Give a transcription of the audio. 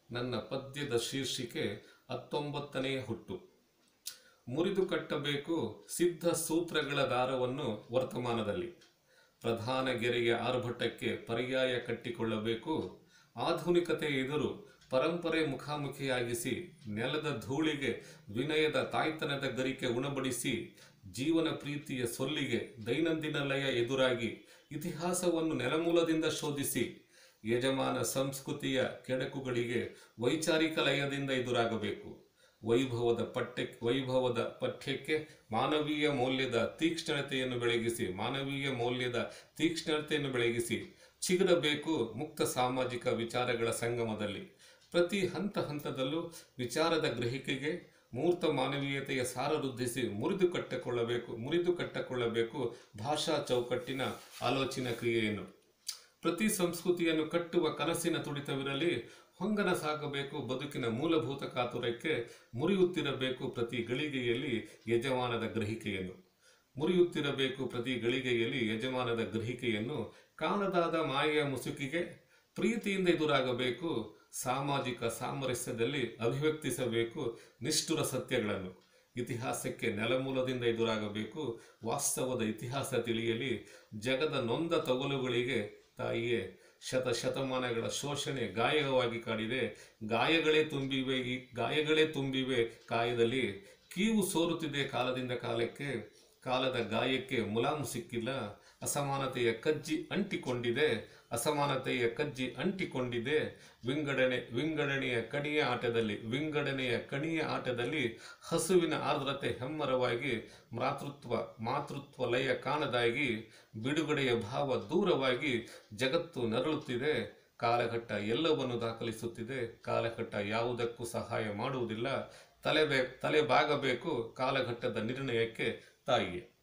ನನ್ನ ಪದ್ಯದ ಶೀರ್ಷಿಕೆ ಹತ್ತೊಂಬತ್ತನೆಯ ಹುಟ್ಟು ಮುರಿದು ಕಟ್ಟಬೇಕು ಸಿದ್ಧ ಸೂತ್ರಗಳ ದಾರವನ್ನು ವರ್ತಮಾನದಲ್ಲಿ ಪ್ರಧಾನ ಗೆರೆಯ ಆರ್ಭಟಕ್ಕೆ ಪರ್ಯಾಯ ಕಟ್ಟಿಕೊಳ್ಳಬೇಕು ಆಧುನಿಕತೆ ಎದುರು ಪರಂಪರೆ ಮುಖಾಮುಖಿಯಾಗಿಸಿ ನೆಲದ ಧೂಳಿಗೆ ವಿನಯದ ತಾಯ್ತನದ ಗರಿಕೆ ಉಣಬಡಿಸಿ ಜೀವನ ಪ್ರೀತಿಯ ಸೊಲ್ಲಿಗೆ ದೈನಂದಿನ ಲಯ ಎದುರಾಗಿ ಇತಿಹಾಸವನ್ನು ನೆಲಮೂಲದಿಂದ ಶೋಧಿಸಿ ಯಜಮಾನ ಸಂಸ್ಕೃತಿಯ ಕೆಡಕುಗಳಿಗೆ ವೈಚಾರಿಕ ಲಯದಿಂದ ಎದುರಾಗಬೇಕು ವೈಭವದ ಪಠ್ಯ ವೈಭವದ ಪಠ್ಯಕ್ಕೆ ಮಾನವೀಯ ಮೌಲ್ಯದ ತೀಕ್ಷ್ಣತೆಯನ್ನು ಬೆಳಗಿಸಿ ಮಾನವೀಯ ಮೌಲ್ಯದ ತೀಕ್ಷ್ಣತೆಯನ್ನು ಬೆಳಗಿಸಿ ಚಿಗುರಬೇಕು ಮುಕ್ತ ಸಾಮಾಜಿಕ ವಿಚಾರಗಳ ಸಂಗಮದಲ್ಲಿ ಪ್ರತಿ ಹಂತ ಹಂತದಲ್ಲೂ ವಿಚಾರದ ಗ್ರಹಿಕೆಗೆ ಮೂರ್ತ ಮಾನವೀಯತೆಯ ಸಾರ ವೃದ್ಧಿಸಿ ಮುರಿದು ಕಟ್ಟಿಕೊಳ್ಳಬೇಕು ಮುರಿದು ಕಟ್ಟಿಕೊಳ್ಳಬೇಕು ಭಾಷಾ ಚೌಕಟ್ಟಿನ ಆಲೋಚನಾ ಕ್ರಿಯೆಯನ್ನು ಪ್ರತಿ ಸಂಸ್ಕೃತಿಯನ್ನು ಕಟ್ಟುವ ಕನಸಿನ ತುಡಿತವಿರಲಿ ಹೊಂಗನ ಸಾಗಬೇಕು ಬದುಕಿನ ಮೂಲಭೂತ ಕಾತುರಕ್ಕೆ ಮುರಿಯುತ್ತಿರಬೇಕು ಪ್ರತಿ ಗಳಿಗೆಯಲ್ಲಿ ಯಜಮಾನದ ಗ್ರಹಿಕೆಯನ್ನು ಮುರಿಯುತ್ತಿರಬೇಕು ಪ್ರತಿ ಗಳಿಗೆಯಲ್ಲಿ ಯಜಮಾನದ ಗ್ರಹಿಕೆಯನ್ನು ಕಾಣದಾದ ಮಾಯೆಯ ಮುಸುಕಿಗೆ ಪ್ರೀತಿಯಿಂದ ಎದುರಾಗಬೇಕು ಸಾಮಾಜಿಕ ಸಾಮರಸ್ಯದಲ್ಲಿ ಅಭಿವ್ಯಕ್ತಿಸಬೇಕು ನಿಷ್ಠುರ ಸತ್ಯಗಳನ್ನು ಇತಿಹಾಸಕ್ಕೆ ನೆಲಮೂಲದಿಂದ ಎದುರಾಗಬೇಕು ವಾಸ್ತವದ ಇತಿಹಾಸ ತಿಳಿಯಲಿ ಜಗದ ನೊಂದ ತೊಗಲುಗಳಿಗೆ ತಾಯಿಯೇ ಶತ ಶತಮಾನಗಳ ಶೋಷಣೆ ಗಾಯವಾಗಿ ಕಾಡಿದೆ ಗಾಯಗಳೇ ತುಂಬಿವೆ ಈ ಗಾಯಗಳೇ ತುಂಬಿವೆ ಕಾಯದಲ್ಲಿ ಕೀವು ಸೋರುತ್ತಿದೆ ಕಾಲದಿಂದ ಕಾಲಕ್ಕೆ ಕಾಲದ ಗಾಯಕ್ಕೆ ಮುಲಾಮು ಸಿಕ್ಕಿಲ್ಲ ಅಸಮಾನತೆಯ ಕಜ್ಜಿ ಅಂಟಿಕೊಂಡಿದೆ ಅಸಮಾನತೆಯ ಕಜ್ಜಿ ಅಂಟಿಕೊಂಡಿದೆ ವಿಂಗಡಣೆ ವಿಂಗಡಣೆಯ ಕಣಿಯ ಆಟದಲ್ಲಿ ವಿಂಗಡಣೆಯ ಕಣಿಯ ಆಟದಲ್ಲಿ ಹಸುವಿನ ಆರ್ದ್ರತೆ ಹೆಮ್ಮರವಾಗಿ ಮಾತೃತ್ವ ಮಾತೃತ್ವ ಲಯ ಕಾಣದಾಗಿ ಬಿಡುಗಡೆಯ ಭಾವ ದೂರವಾಗಿ ಜಗತ್ತು ನರಳುತ್ತಿದೆ ಕಾಲಘಟ್ಟ ಎಲ್ಲವನ್ನು ದಾಖಲಿಸುತ್ತಿದೆ ಕಾಲಘಟ್ಟ ಯಾವುದಕ್ಕೂ ಸಹಾಯ ಮಾಡುವುದಿಲ್ಲ ತಲೆ ಬೇ ತಲೆ ಬಾಗಬೇಕು ಕಾಲಘಟ್ಟದ ನಿರ್ಣಯಕ್ಕೆ ತಾಯಿಯೇ